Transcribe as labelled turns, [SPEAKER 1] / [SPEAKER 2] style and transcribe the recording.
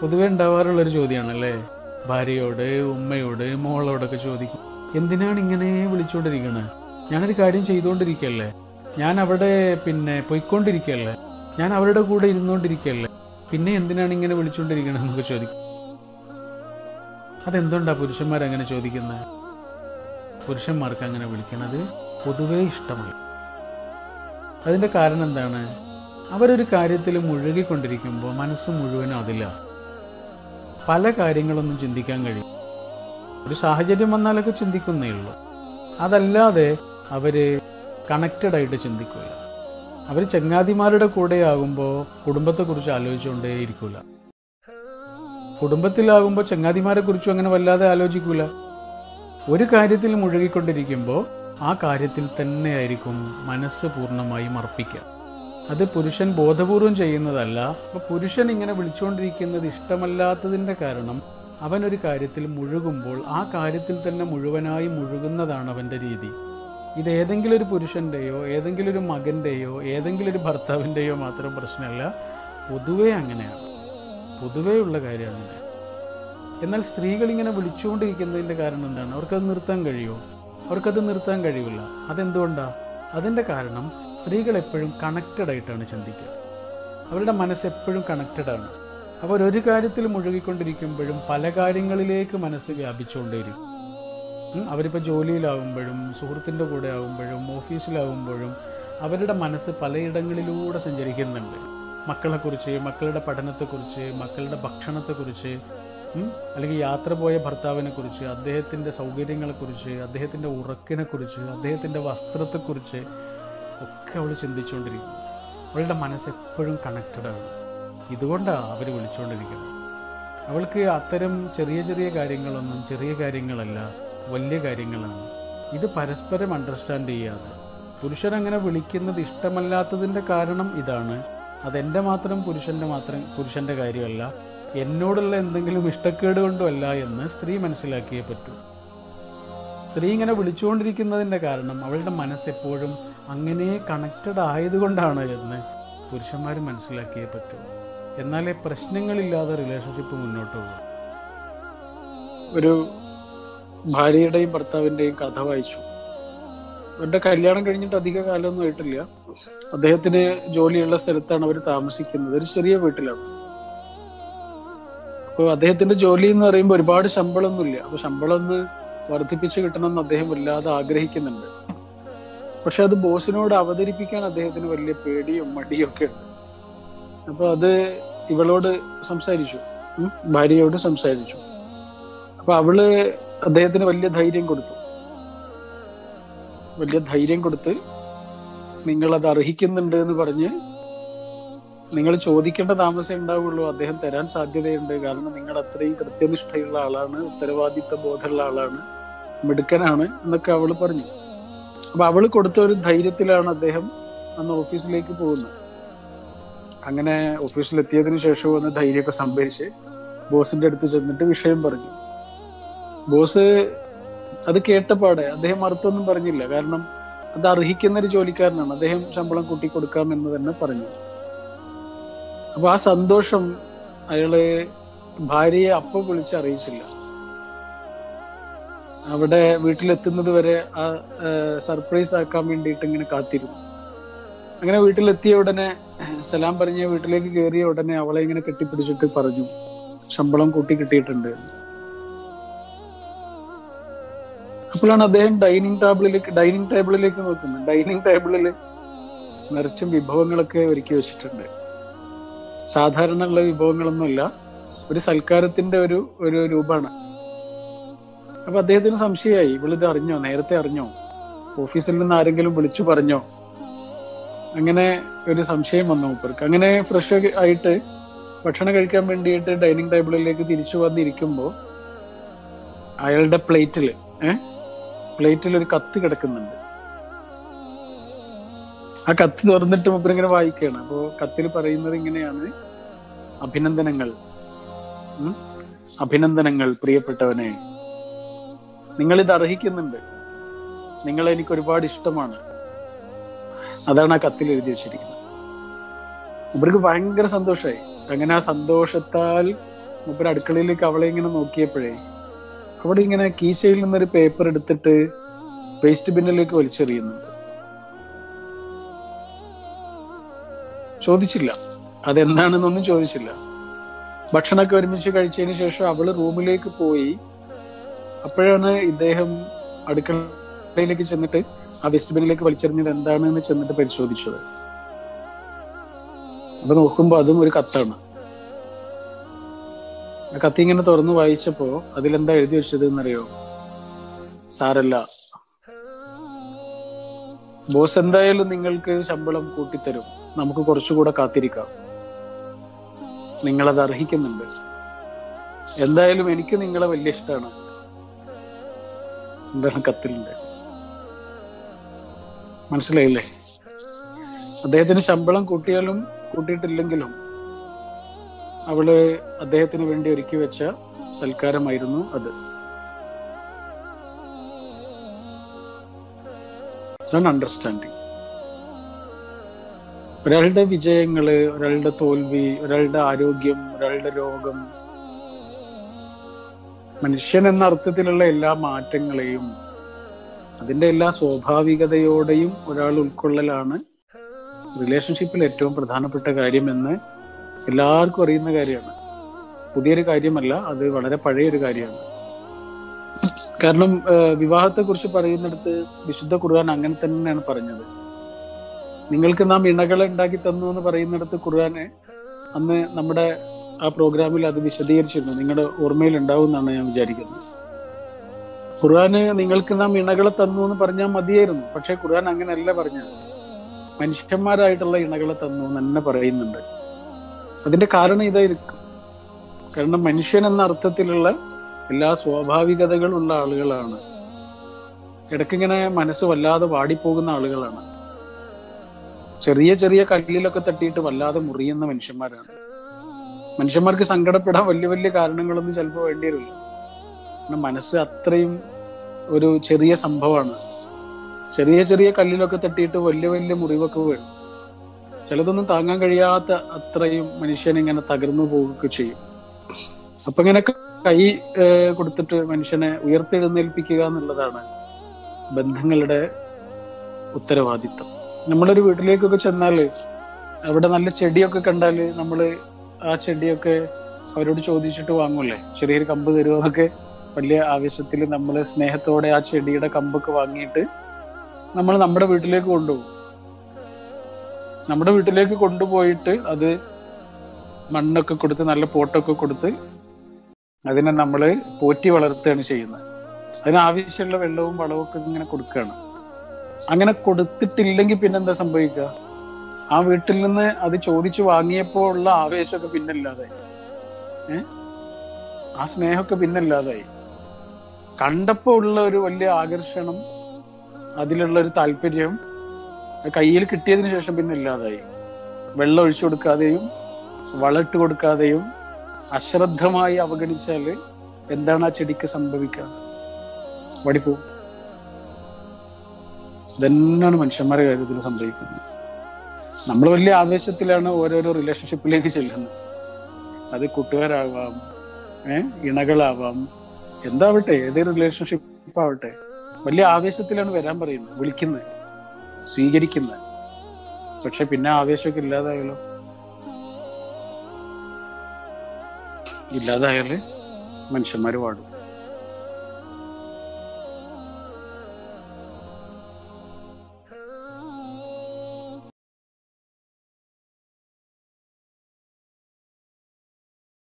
[SPEAKER 1] പൊതുവെ ഉണ്ടാവാറുള്ളൊരു ചോദ്യമാണല്ലേ ഭാര്യയോട് ഉമ്മയോട് മോളോടൊക്കെ ചോദിക്കും എന്തിനാണ് ഇങ്ങനെ വിളിച്ചുകൊണ്ടിരിക്കണേ ഞാനൊരു കാര്യം ചെയ്തുകൊണ്ടിരിക്കല്ലേ ഞാൻ അവിടെ പിന്നെ പൊയ്ക്കൊണ്ടിരിക്കല്ലേ ഞാൻ അവരുടെ കൂടെ ഇരുന്നുകൊണ്ടിരിക്കല്ലേ പിന്നെ എന്തിനാണ് ഇങ്ങനെ വിളിച്ചുകൊണ്ടിരിക്കണമെന്നൊക്കെ ചോദിക്കും അതെന്തുകൊണ്ടാ പുരുഷന്മാർ അങ്ങനെ ചോദിക്കുന്നത് പുരുഷന്മാർക്ക് അങ്ങനെ വിളിക്കണത് പൊതുവേ ഇഷ്ടമല്ല അതിന്റെ കാരണം എന്താണ് അവരൊരു കാര്യത്തിൽ മുഴുകിക്കൊണ്ടിരിക്കുമ്പോൾ മനസ്സ് മുഴുവനും അതില്ല പല കാര്യങ്ങളൊന്നും ചിന്തിക്കാൻ കഴിയും ഒരു സാഹചര്യം വന്നാലൊക്കെ ചിന്തിക്കുന്നേ ഉള്ളൂ അതല്ലാതെ അവര് കണക്റ്റഡ് ആയിട്ട് ചിന്തിക്കില്ല അവർ ചങ്ങാതിമാരുടെ കൂടെ ആകുമ്പോൾ കുടുംബത്തെക്കുറിച്ച് ആലോചിച്ചുകൊണ്ടേ ഇരിക്കൂല കുടുംബത്തിലാകുമ്പോൾ ചങ്ങാതിമാരെ കുറിച്ചും അങ്ങനെ വല്ലാതെ ആലോചിക്കൂല ഒരു കാര്യത്തിൽ മുഴുകിക്കൊണ്ടിരിക്കുമ്പോൾ ആ കാര്യത്തിൽ തന്നെയായിരിക്കും മനസ്സ് പൂർണ്ണമായും അർപ്പിക്കുക അത് പുരുഷൻ ബോധപൂർവം ചെയ്യുന്നതല്ല അപ്പൊ പുരുഷൻ ഇങ്ങനെ വിളിച്ചുകൊണ്ടിരിക്കുന്നത് ഇഷ്ടമല്ലാത്തതിന്റെ കാരണം അവൻ ഒരു കാര്യത്തിൽ മുഴുകുമ്പോൾ ആ കാര്യത്തിൽ തന്നെ മുഴുവനായി മുഴുകുന്നതാണ് അവന്റെ രീതി ഇത് ഏതെങ്കിലും ഒരു പുരുഷന്റെയോ ഏതെങ്കിലും ഒരു മകന്റെയോ ഏതെങ്കിലും ഒരു ഭർത്താവിന്റെയോ മാത്രം പ്രശ്നമല്ല പൊതുവേ അങ്ങനെയാണ് പൊതുവേ ഉള്ള കാര്യം അങ്ങനെ എന്നാൽ സ്ത്രീകൾ ഇങ്ങനെ വിളിച്ചുകൊണ്ടിരിക്കുന്നതിന്റെ കാരണം എന്താണ് അവർക്കത് നിർത്താൻ കഴിയുമോ അവർക്കത് നിർത്താൻ കഴിയില്ല അതെന്തുകൊണ്ടാ അതിന്റെ കാരണം സ്ത്രീകൾ എപ്പോഴും കണക്റ്റഡ് ആയിട്ടാണ് ചിന്തിക്കുക അവരുടെ മനസ്സ് എപ്പോഴും കണക്റ്റഡ് ആണ് അവർ ഒരു കാര്യത്തിൽ മുഴുകിക്കൊണ്ടിരിക്കുമ്പോഴും പല കാര്യങ്ങളിലേക്ക് മനസ്സ് വ്യാപിച്ചുകൊണ്ടേയിരിക്കും ഉം, അവരിപ്പോൾ ജോലിയിലാകുമ്പോഴും സുഹൃത്തിൻ്റെ കൂടെ ആകുമ്പോഴും ഓഫീസിലാകുമ്പോഴും അവരുടെ മനസ്സ് പലയിടങ്ങളിലൂടെ സഞ്ചരിക്കുന്നുണ്ട് മക്കളെക്കുറിച്ച് മക്കളുടെ പഠനത്തെക്കുറിച്ച് മക്കളുടെ ഭക്ഷണത്തെക്കുറിച്ച് ഉം, അല്ലെങ്കിൽ യാത്ര പോയ ഭർത്താവിനെ കുറിച്ച് അദ്ദേഹത്തിൻ്റെ സൗകര്യങ്ങളെക്കുറിച്ച് അദ്ദേഹത്തിൻ്റെ ഉറക്കിനെക്കുറിച്ച് അദ്ദേഹത്തിൻ്റെ വസ്ത്രത്തെക്കുറിച്ച് ഒക്കെ അവൾ ചിന്തിച്ചുകൊണ്ടിരിക്കും അവളുടെ മനസ്സ് എപ്പോഴും കണക്റ്റഡ് ആണ് ഇതുകൊണ്ടാണ് അവർ വിളിച്ചുകൊണ്ടിരിക്കുന്നത് അവൾക്ക് അത്തരം ചെറിയ ചെറിയ കാര്യങ്ങളൊന്നും ചെറിയ കാര്യങ്ങളല്ല വലിയ കാര്യങ്ങളാണ് ഇത് പരസ്പരം അണ്ടർസ്റ്റാൻഡ് ചെയ്യാതെ പുരുഷൻ അങ്ങനെ വിളിക്കുന്നത് ഇഷ്ടമല്ലാത്തതിൻ്റെ കാരണം ഇതാണ് അതെൻ്റെ മാത്രം പുരുഷൻ്റെ മാത്രം പുരുഷൻ്റെ കാര്യമല്ല എന്നോടുള്ള എന്തെങ്കിലും ഇഷ്ടക്കേട് കൊണ്ടുമല്ല എന്ന് സ്ത്രീ മനസ്സിലാക്കിയേ പറ്റൂ സ്ത്രീ ഇങ്ങനെ വിളിച്ചുകൊണ്ടിരിക്കുന്നതിൻ്റെ കാരണം അവളുടെ മനസ്സ് എപ്പോഴും അങ്ങനെ കണക്റ്റഡ് ആയതുകൊണ്ടാണ് എന്ന് പുരുഷന്മാർ മനസ്സിലാക്കിയേ പറ്റൂ എന്നാലേ പ്രശ്നങ്ങളില്ലാതെ റിലേഷൻഷിപ്പ് മുന്നോട്ട് പോകും ഒരു ഭാര്യയുടെയും ഭർത്താവിൻ്റെയും കഥ വായിച്ചു അവരുടെ കല്യാണം കഴിഞ്ഞിട്ട് അധിക കാലമൊന്നും ആയിട്ടില്ല അദ്ദേഹത്തിന് ജോലിയുള്ള സ്ഥലത്താണ് അവർ താമസിക്കുന്നത് ഒരു ചെറിയ വീട്ടിലാണ് അപ്പോൾ അദ്ദേഹത്തിന്റെ ജോലി എന്ന് പറയുമ്പോൾ ഒരുപാട് ശമ്പളമൊന്നുമില്ല അപ്പൊ ശമ്പളം ഒന്ന് വർദ്ധിപ്പിച്ച് കിട്ടണമെന്ന് അദ്ദേഹം വല്ലാതെ ആഗ്രഹിക്കുന്നുണ്ട് പക്ഷെ അത് ബോസിനോട് അവതരിപ്പിക്കാൻ അദ്ദേഹത്തിന് വലിയ പേടിയും മടിയും ഒക്കെ ഉണ്ട് അപ്പൊ അത് ഇവളോട് സംസാരിച്ചു ഉം, ഭാര്യയോട് സംസാരിച്ചു അപ്പൊ അവള് അദ്ദേഹത്തിന് വലിയ ധൈര്യം കൊടുത്തു വലിയ ധൈര്യം കൊടുത്ത് നിങ്ങൾ അത് അർഹിക്കുന്നുണ്ട് എന്ന് പറഞ്ഞ് നിങ്ങൾ ചോദിക്കേണ്ട താമസം ഉണ്ടാവുള്ളൂ അദ്ദേഹം തരാൻ സാധ്യതയുണ്ട് കാരണം നിങ്ങൾ അത്രയും കൃത്യനിഷ്ഠയുള്ള ആളാണ് ഉത്തരവാദിത്ത ബോധമുള്ള ആളാണ് മിടുക്കനാണ് എന്നൊക്കെ അവള് പറഞ്ഞു അപ്പൊ അവള് കൊടുത്ത ഒരു ധൈര്യത്തിലാണ് അദ്ദേഹം അന്ന് ഓഫീസിലേക്ക് പോകുന്നത് അങ്ങനെ ഓഫീസിലെത്തിയതിനു ശേഷം വന്ന് ധൈര്യമൊക്കെ സംഭരിച്ച് ബോസിന്റെ അടുത്ത് ചെന്നിട്ട് വിഷയം പറഞ്ഞു ബോസ് അത് കേട്ടപാടെ അദ്ദേഹം മറുത്തൊന്നും പറഞ്ഞില്ല കാരണം അത് അർഹിക്കുന്ന ഒരു ജോലിക്കാരനാണ് അദ്ദേഹം ശമ്പളം കൂട്ടി കൊടുക്കാം എന്ന് തന്നെ പറഞ്ഞു അപ്പൊ ആ സന്തോഷം അയാള് ഭാര്യയെ അപ്പം വിളിച്ച് അറിയിച്ചില്ല അവിടെ വീട്ടിലെത്തുന്നത് വരെ ആ സർപ്രൈസ് ആക്കാൻ വേണ്ടിയിട്ട് ഇങ്ങനെ കാത്തിരുന്നു അങ്ങനെ വീട്ടിലെത്തിയ ഉടനെ സലാം പറഞ്ഞ് വീട്ടിലേക്ക് കയറിയ ഉടനെ അവളെ ഇങ്ങനെ കെട്ടിപ്പിടിച്ചിട്ട് പറഞ്ഞു ശമ്പളം കൂട്ടി കിട്ടിയിട്ടുണ്ട് എന്ന്. അപ്പോഴാണ് അദ്ദേഹം ഡൈനിങ് ടേബിളിലേക്ക് ഡൈനിങ് ടേബിളിലേക്ക് നോക്കുന്നത് ഡൈനിങ് ടേബിളിൽ നിറച്ചും വിഭവങ്ങളൊക്കെ ഒരുക്കി വെച്ചിട്ടുണ്ട് സാധാരണ ഉള്ള വിഭവങ്ങളൊന്നുമില്ല ഒരു സൽക്കാരത്തിന്റെ ഒരു ഒരു രൂപമാണ് അപ്പൊ അദ്ദേഹത്തിന് സംശയമായി ഇവളിത് അറിഞ്ഞോ നേരത്തെ അറിഞ്ഞോ ഓഫീസിൽ നിന്ന് ആരെങ്കിലും വിളിച്ചു പറഞ്ഞോ അങ്ങനെ ഒരു സംശയം വന്നു മൂപ്പർക്ക് അങ്ങനെ ഫ്രഷ് ആയിട്ട് ഭക്ഷണം കഴിക്കാൻ വേണ്ടിയിട്ട് ഡൈനിങ് ടേബിളിലേക്ക് തിരിച്ചു വന്നിരിക്കുമ്പോൾ അയാളുടെ പ്ലേറ്റിൽ ഏഹ് പ്ലേറ്റിൽ ഒരു കത്ത് കിടക്കുന്നുണ്ട് ആ കത്ത് തുറന്നിട്ട് മൂപ്പർ ഇങ്ങനെ വായിക്കുകയാണ് അപ്പോ കത്തിൽ പറയുന്നത് ഇങ്ങനെയാണ് അഭിനന്ദനങ്ങൾ ഉം? അഭിനന്ദനങ്ങൾ പ്രിയപ്പെട്ടവനെ നിങ്ങൾ ഇത് അർഹിക്കുന്നുണ്ട് നിങ്ങൾ എനിക്ക് ഒരുപാട് ഇഷ്ടമാണ് അതാണ് ആ കത്തിൽ എഴുതി വെച്ചിരിക്കുന്നത് ഇവർക്ക് ഭയങ്കര സന്തോഷമായി അങ്ങനെ ആ സന്തോഷത്താൽ മൂപ്പര് അടുക്കളയിലേക്ക് അവളെ ഇങ്ങനെ നോക്കിയപ്പോഴേ അവിടെ ഇങ്ങനെ കീശയിൽ നിന്നൊരു പേപ്പർ എടുത്തിട്ട് വേസ്റ്റ് ബിന്നിലേക്ക് വലിച്ചെറിയുന്നുണ്ട് ചോദിച്ചില്ല അതെന്താണെന്നൊന്നും ചോദിച്ചില്ല ഭക്ഷണമൊക്കെ ഒരുമിച്ച് കഴിച്ചതിന് ശേഷം അവള് റൂമിലേക്ക് പോയി അപ്പോഴാണ് ഇദ്ദേഹം അടുക്കളയിലേക്ക് ചെന്നിട്ട് ആ വേസ്റ്റ് ബിന്നിലേക്ക് വലിച്ചെറിഞ്ഞത് എന്താണെന്ന് ചെന്നിട്ട് പരിശോധിച്ചത് അപ്പൊ നോക്കുമ്പോ അതും ഒരു കത്താണ് ആ കത്ത് ഇങ്ങനെ തുറന്ന് വായിച്ചപ്പോ അതിലെന്താ എഴുതി വെച്ചത് എന്നറിയോ സാരല്ല ബോസ് എന്തായാലും നിങ്ങൾക്ക് ശമ്പളം കൂട്ടിത്തരും നമുക്ക് കുറച്ചുകൂടെ കാത്തിരിക്കാം നിങ്ങളത് അർഹിക്കുന്നുണ്ട് എന്തായാലും എനിക്ക് നിങ്ങളെ വലിയ ഇഷ്ടമാണ് എന്താണ് കത്തിലുണ്ട് മനസ്സിലായില്ലേ അദ്ദേഹത്തിന് ശമ്പളം കൂട്ടിയാലും കൂട്ടിയിട്ടില്ലെങ്കിലും അവള് അദ്ദേഹത്തിന് വേണ്ടി ഒരുക്കി വെച്ച സൽക്കാരമായിരുന്നു അത് അതാണ് അണ്ടർസ്റ്റാൻഡിങ് ഒരാളുടെ വിജയങ്ങള് ഒരാളുടെ തോൽവി ഒരാളുടെ ആരോഗ്യം ഒരാളുടെ രോഗം മനുഷ്യൻ എന്ന അർത്ഥത്തിലുള്ള എല്ലാ മാറ്റങ്ങളെയും അതിന്റെ എല്ലാ സ്വാഭാവികതയോടെയും ഒരാൾ ഉൾക്കൊള്ളലാണ് റിലേഷൻഷിപ്പിൽ ഏറ്റവും പ്രധാനപ്പെട്ട കാര്യമെന്ന് എല്ലാവർക്കും അറിയുന്ന കാര്യമാണ് പുതിയൊരു കാര്യമല്ല അത് വളരെ പഴയൊരു കാര്യമാണ് കാരണം വിവാഹത്തെ കുറിച്ച് പറയുന്നിടത്ത് വിശുദ്ധ ഖുർആൻ അങ്ങനെ തന്നെയാണ് പറഞ്ഞത് നിങ്ങൾക്ക് നാം ഇണകളെ ഉണ്ടാക്കി തന്നു എന്ന് പറയുന്നിടത്ത് ഖുർആന് അന്ന് നമ്മുടെ ആ പ്രോഗ്രാമിൽ അത് വിശദീകരിച്ചിരുന്നു നിങ്ങളുടെ ഓർമ്മയിൽ ഉണ്ടാവും എന്നാണ് ഞാൻ വിചാരിക്കുന്നത് ഖുർആന് നിങ്ങൾക്ക് നാം ഇണകളെ തന്നു എന്ന് പറഞ്ഞാൽ മതിയായിരുന്നു പക്ഷെ ഖുർആൻ അങ്ങനെയല്ല പറഞ്ഞത് മനുഷ്യന്മാരായിട്ടുള്ള ഇണകളെ തന്നു എന്ന് തന്നെ പറയുന്നുണ്ട് അതിന്റെ കാരണം ഇതായിരിക്കും കാരണം മനുഷ്യൻ എന്ന അർത്ഥത്തിലുള്ള എല്ലാ സ്വാഭാവികതകളുള്ള ആളുകളാണ് ഇടയ്ക്കിങ്ങനെ മനസ്സ് വല്ലാതെ വാടിപ്പോകുന്ന ആളുകളാണ് ചെറിയ ചെറിയ കല്ലിലൊക്കെ തട്ടിയിട്ട് വല്ലാതെ മുറിയുന്ന മനുഷ്യന്മാരാണ് മനുഷ്യന്മാർക്ക് സങ്കടപ്പെടാൻ വലിയ വലിയ കാരണങ്ങളൊന്നും ചിലപ്പോൾ വേണ്ടി വരില്ല കാരണം മനസ്സ് അത്രയും ഒരു ചെറിയ സംഭവമാണ് ചെറിയ ചെറിയ കല്ലിലൊക്കെ തട്ടിയിട്ട് വലിയ വലിയ മുറിവൊക്കെ വരും ചിലതൊന്നും താങ്ങാൻ കഴിയാത്ത അത്രയും മനുഷ്യൻ ഇങ്ങനെ തകർന്നു പോവുകയൊക്കെ ചെയ്യും അപ്പൊ ഇങ്ങനെ കൈ കൊടുത്തിട്ട് മനുഷ്യനെ ഉയർത്തെഴുന്നേൽപ്പിക്കുക എന്നുള്ളതാണ് ബന്ധങ്ങളുടെ ഉത്തരവാദിത്തം നമ്മളൊരു വീട്ടിലേക്കൊക്കെ ചെന്നാല് അവിടെ നല്ല ചെടിയൊക്കെ കണ്ടാല് നമ്മള് ആ ചെടിയൊക്കെ അവരോട് ചോദിച്ചിട്ട് വാങ്ങൂലേ ചെറിയൊരു കമ്പ് തരുമോ എന്നൊക്കെ വലിയ ആവേശത്തിൽ നമ്മൾ സ്നേഹത്തോടെ ആ ചെടിയുടെ കമ്പൊക്കെ വാങ്ങിയിട്ട് നമ്മൾ നമ്മുടെ വീട്ടിലേക്ക് കൊണ്ടുപോകും നമ്മുടെ വീട്ടിലേക്ക് കൊണ്ടുപോയിട്ട് അത് മണ്ണൊക്കെ കൊടുത്ത് നല്ല പോട്ടൊക്കെ കൊടുത്ത് അതിനെ നമ്മൾ പോറ്റി വളർത്തുകയാണ് ചെയ്യുന്നത് അതിനാവശ്യമുള്ള വെള്ളവും വളവും ഒക്കെ ഇങ്ങനെ കൊടുക്കുകയാണ് അങ്ങനെ കൊടുത്തിട്ടില്ലെങ്കിൽ പിന്നെന്താ സംഭവിക്കുക ആ വീട്ടിൽ നിന്ന് അത് ചോദിച്ചു വാങ്ങിയപ്പോൾ ഉള്ള ആവേശമൊക്കെ പിന്നല്ലാതായി ഏ ആ സ്നേഹമൊക്കെ പിന്നല്ലാതായി കണ്ടപ്പോ ഉള്ള ഒരു വലിയ ആകർഷണം അതിലുള്ള ഒരു താല്പര്യം കയ്യിൽ കിട്ടിയതിനു ശേഷം പിന്നെ ഇല്ലാതായി വെള്ളം ഒഴിച്ചു കൊടുക്കാതെയും വളട്ട് കൊടുക്കാതെയും അശ്രദ്ധമായി അവഗണിച്ചാല് എന്താണ് ആ ചെടിക്ക് സംഭവിക്കുക വടിപ്പോ ഇതന്നെയാണ് മനുഷ്യന്മാരുടെ കാര്യത്തിൽ സംഭവിക്കുന്നത് നമ്മൾ വലിയ ആവേശത്തിലാണ് ഓരോരോ റിലേഷൻഷിപ്പിലേക്ക് ചെല്ലുന്നത് അത് കൂട്ടുകാരാവാം ഏഹ് ഇണകളാവാം എന്താവട്ടെ ഏത് റിലേഷൻഷിപ്പ് ആവട്ടെ വലിയ ആവേശത്തിലാണ് വരാൻ പറയുന്നത് വിളിക്കുന്നത് സ്വീകരിക്കുന്നത് പക്ഷെ പിന്നെ ആവേശമൊക്കെ ഇല്ലാതായാലോ ഇല്ലാതായാല് മനുഷ്യന്മാര് പാടും